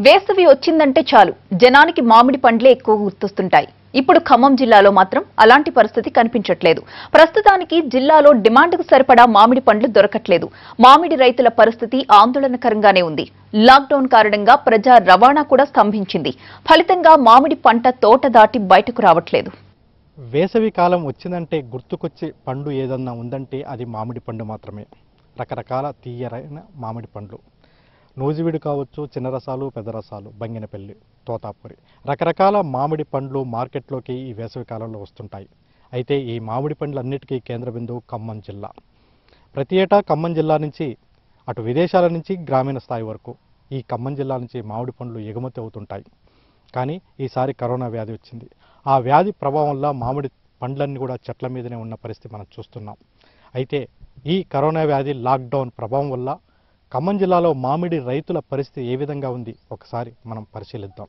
వేసవి వచ్చిందంటే చాలు జనానికి మామిడి పండ్లే ఎక్కువ గుర్తొస్తుంటాయి ఇప్పుడు ఖమ్మం జిల్లాలో మాత్రం అలాంటి పరిస్థితి కనిపించట్లేదు ప్రస్తుతానికి జిల్లాలో డిమాండ్కు సరిపడా మామిడి పండ్లు దొరకట్లేదు మామిడి రైతుల పరిస్థితి ఆందోళనకరంగానే ఉంది లాక్డౌన్ కారణంగా ప్రజా రవాణా కూడా స్తంభించింది ఫలితంగా మామిడి పంట తోట దాటి బయటకు రావట్లేదు వేసవి కాలం వచ్చిందంటే గుర్తుకొచ్చే పండు ఏదన్నా ఉందంటే అది మామిడి పండు మాత్రమే రకరకాల తీయరైన మామిడి పండ్లు నూజివీడు కావచ్చు చిన్న రసాలు పెద్ద రసాలు బంగినపల్లి తోతాపురి రకరకాల మామిడి పండ్లు మార్కెట్లోకి ఈ వేసవి కాలంలో వస్తుంటాయి అయితే ఈ మామిడి పండ్లన్నిటికీ కేంద్ర బిందువు ఖమ్మం జిల్లా ప్రతి ఏటా ఖమ్మం జిల్లా నుంచి అటు విదేశాల నుంచి గ్రామీణ స్థాయి వరకు ఈ ఖమ్మం జిల్లా నుంచి మామిడి పండ్లు ఎగుమతి అవుతుంటాయి కానీ ఈసారి కరోనా వ్యాధి వచ్చింది ఆ వ్యాధి ప్రభావం వల్ల మామిడి పండ్లన్నీ కూడా చెట్ల మీదనే ఉన్న పరిస్థితి మనం చూస్తున్నాం అయితే ఈ కరోనా వ్యాధి లాక్డౌన్ ప్రభావం వల్ల ఖమ్మం జిల్లాలో మామిడి రైతుల పరిస్థితి ఏ విధంగా ఉంది ఒకసారి మనం పరిశీలిద్దాం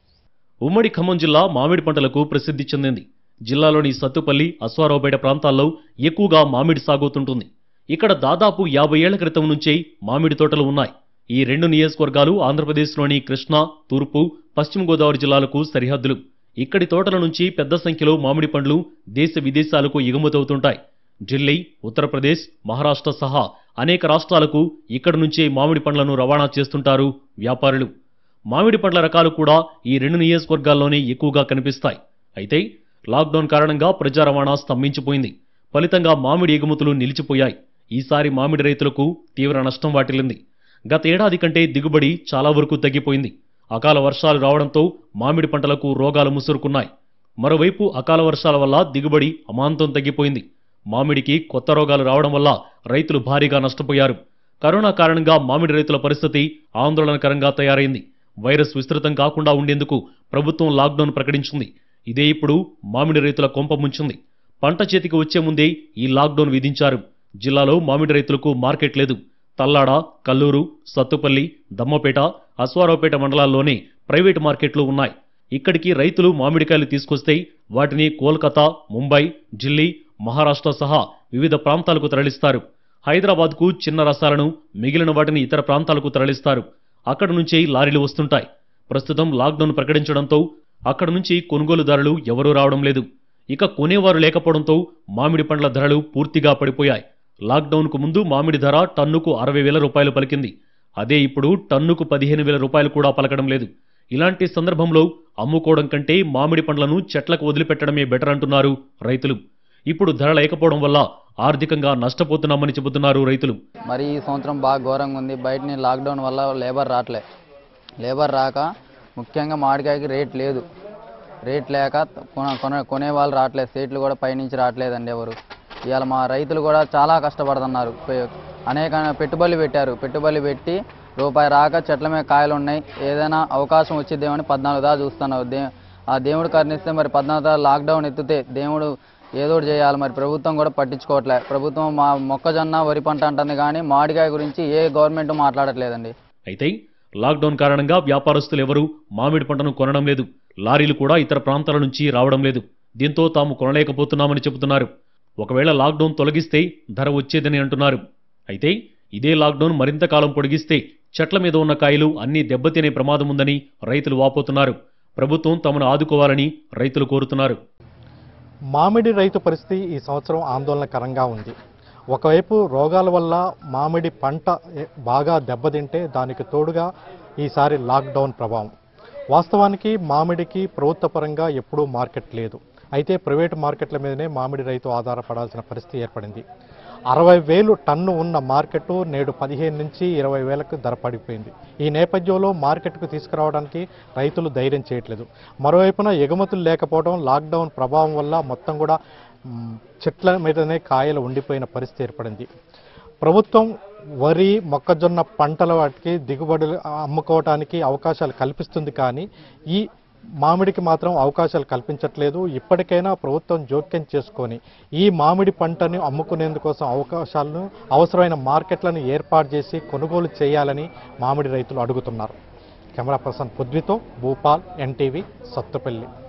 ఉమ్మడి ఖమ్మం జిల్లా మామిడి పంటలకు ప్రసిద్ధి చెందింది జిల్లాలోని సత్తుపల్లి అశ్వారావుపేట ప్రాంతాల్లో ఎక్కువగా మామిడి సాగుతుంటుంది ఇక్కడ దాదాపు యాభై ఏళ్ల క్రితం నుంచే మామిడి తోటలు ఉన్నాయి ఈ రెండు నియోజకవర్గాలు ఆంధ్రప్రదేశ్లోని కృష్ణా తూర్పు పశ్చిమ గోదావరి జిల్లాలకు సరిహద్దులు ఇక్కడి తోటల నుంచి పెద్ద సంఖ్యలో మామిడి పండ్లు దేశ విదేశాలకు ఎగుమతవుతుంటాయి ఢిల్లీ ఉత్తరప్రదేశ్ మహారాష్ట్ర సహా అనేక రాష్ట్రాలకు ఇక్కడి నుంచే మామిడి పండ్లను రవాణా చేస్తుంటారు వ్యాపారులు మామిడి పండ్ల రకాలు కూడా ఈ రెండు నియోజకవర్గాల్లోనే ఎక్కువగా కనిపిస్తాయి అయితే లాక్డౌన్ కారణంగా ప్రజా రవాణా స్తంభించిపోయింది ఫలితంగా మామిడి ఎగుమతులు నిలిచిపోయాయి ఈసారి మామిడి రైతులకు తీవ్ర నష్టం వాటిల్లింది గత ఏడాది కంటే దిగుబడి చాలా వరకు తగ్గిపోయింది అకాల వర్షాలు రావడంతో మామిడి పంటలకు రోగాలు ముసురుకున్నాయి మరోవైపు అకాల వర్షాల వల్ల దిగుబడి అమాంతం తగ్గిపోయింది మామిడికి కొత్త రోగాలు రావడం వల్ల రైతులు భారీగా నష్టపోయారు కరోనా కారణంగా మామిడి రైతుల పరిస్థితి ఆందోళనకరంగా తయారైంది వైరస్ విస్తృతం కాకుండా ఉండేందుకు ప్రభుత్వం లాక్డౌన్ ప్రకటించింది ఇదే ఇప్పుడు మామిడి రైతుల కొంప ముంచింది పంట చేతికి వచ్చే ముందే ఈ లాక్డౌన్ విధించారు జిల్లాలో మామిడి రైతులకు మార్కెట్ లేదు తల్లాడ కల్లూరు సత్తుపల్లి దమ్మపేట అశ్వారావుపేట మండలాల్లోనే ప్రైవేటు మార్కెట్లు ఉన్నాయి ఇక్కడికి రైతులు మామిడికాయలు తీసుకొస్తే వాటిని కోల్కతా ముంబై ఢిల్లీ మహారాష్ట్ర సహా వివిధ ప్రాంతాలకు తరలిస్తారు హైదరాబాద్కు చిన్న రసాలను మిగిలిన వాటిని ఇతర ప్రాంతాలకు తరలిస్తారు అక్కడి నుంచి లారీలు వస్తుంటాయి ప్రస్తుతం లాక్డౌన్ ప్రకటించడంతో అక్కడి నుంచి కొనుగోలుదారులు ఎవరూ రావడం లేదు ఇక కొనేవారు లేకపోవడంతో మామిడి పండ్ల ధరలు పూర్తిగా పడిపోయాయి లాక్డౌన్కు ముందు మామిడి ధర టన్నుకు అరవై వేల రూపాయలు పలికింది అదే ఇప్పుడు టన్నుకు పదిహేను వేల రూపాయలు కూడా పలకడం లేదు ఇలాంటి సందర్భంలో అమ్ముకోవడం కంటే మామిడి పండ్లను చెట్లకు వదిలిపెట్టడమే బెటర్ అంటున్నారు రైతులు ఇప్పుడు ధర లేకపోవడం వల్ల ఆర్థికంగా నష్టపోతున్నామని చెబుతున్నారు రైతులు మరి ఈ సంవత్సరం బాగా ఘోరంగా ఉంది బయటని లాక్డౌన్ వల్ల లేబర్ రావట్లే లేబర్ రాక ముఖ్యంగా మామిడికాయకి రేట్ లేదు రేట్ లేక కొన కొన కొనే వాళ్ళు రావట్లేదు సీట్లు కూడా పైనుంచి రావట్లేదండి ఎవరు ఇవాళ మా రైతులు కూడా చాలా కష్టపడుతున్నారు పె- అనేక పెట్టుబడులు పెట్టారు పెట్టుబడులు పెట్టి రూపాయి రాక చెట్ల మీద కాయలు ఉన్నాయి ఏదైనా అవకాశం వచ్చిద్దేమని పద్నాలుగు దాకా చూస్తున్నారు దే ఆ దేవుడు కరుణిస్తే మరి పద్నాలుగు దాకా లాక్డౌన్ ఎత్తితే దేవుడు ఏదో ఒకటి చేయాలి మరి ప్రభుత్వం కూడా పట్టించుకోవట్లే ప్రభుత్వం మా మొక్కజొన్న వరి పంట అంటుంది కానీ మామిడికాయ గురించి ఏ గవర్నమెంట్ మాట్లాడట్లేదండి అయితే లాక్డౌన్ కారణంగా వ్యాపారస్తులు ఎవరూ మామిడి పంటను కొనడం లేదు లారీలు కూడా ఇతర ప్రాంతాల నుంచి రావడం లేదు దీంతో తాము కొనలేకపోతున్నామని చెబుతున్నారు ఒకవేళ లాక్డౌన్ తొలగిస్తే ధర వచ్చేదని అంటున్నారు అయితే ఇదే లాక్డౌన్ మరింత కాలం పొడిగిస్తే చెట్ల మీద ఉన్న కాయలు అన్నీ దెబ్బతినే ప్రమాదం ఉందని రైతులు వాపోతున్నారు ప్రభుత్వం తమను ఆదుకోవాలని రైతులు కోరుతున్నారు మామిడి రైతు పరిస్థితి ఈ సంవత్సరం ఆందోళనకరంగా ఉంది ఒకవైపు రోగాల వల్ల మామిడి పంట ఎ- బాగా దెబ్బతింటే దానికి తోడుగా ఈసారి లాక్డౌన్ ప్రభావం వాస్తవానికి మామిడికి ప్రభుత్వ పరంగా ఎప్పుడూ మార్కెట్ లేదు అయితే ప్రైవేటు మార్కెట్ల మీదనే మామిడి రైతు ఆధారపడాల్సిన పరిస్థితి ఏర్పడింది అరవై వేలు టన్ను ఉన్న మార్కెట్ నేడు పదిహేను నుంచి ఇరవై వేలకు ధర పడిపోయింది ఈ నేపథ్యంలో మార్కెట్కు తీసుకురావడానికి రైతులు ధైర్యం చేయట్లేదు మరోవైపున ఎగుమతులు లేకపోవడం లాక్డౌన్ ప్రభావం వల్ల మొత్తం కూడా మ్, చెట్ల మీదనే కాయలు ఉండిపోయిన పరిస్థితి ఏర్పడింది ప్రభుత్వం వరి మొక్కజొన్న పంటల వాటికి దిగుబడులు అమ్ముకోవటానికి అవకాశాలు కల్పిస్తుంది కానీ ఈ మామిడికి మాత్రం అవకాశాలు కల్పించట్లేదు ఇప్పటికైనా ప్రభుత్వం జోక్యం చేసుకొని ఈ మామిడి పంటను అమ్ముకునేందుకోసం అవకాశాలను అవసరమైన మార్కెట్లను ఏర్పాటు చేసి కొనుగోలు చేయాలని మామిడి రైతులు అడుగుతున్నారు కెమెరా పర్సన్ పృథ్వీతో భూపాల్ ఎన్టీవీ సత్తుపల్లి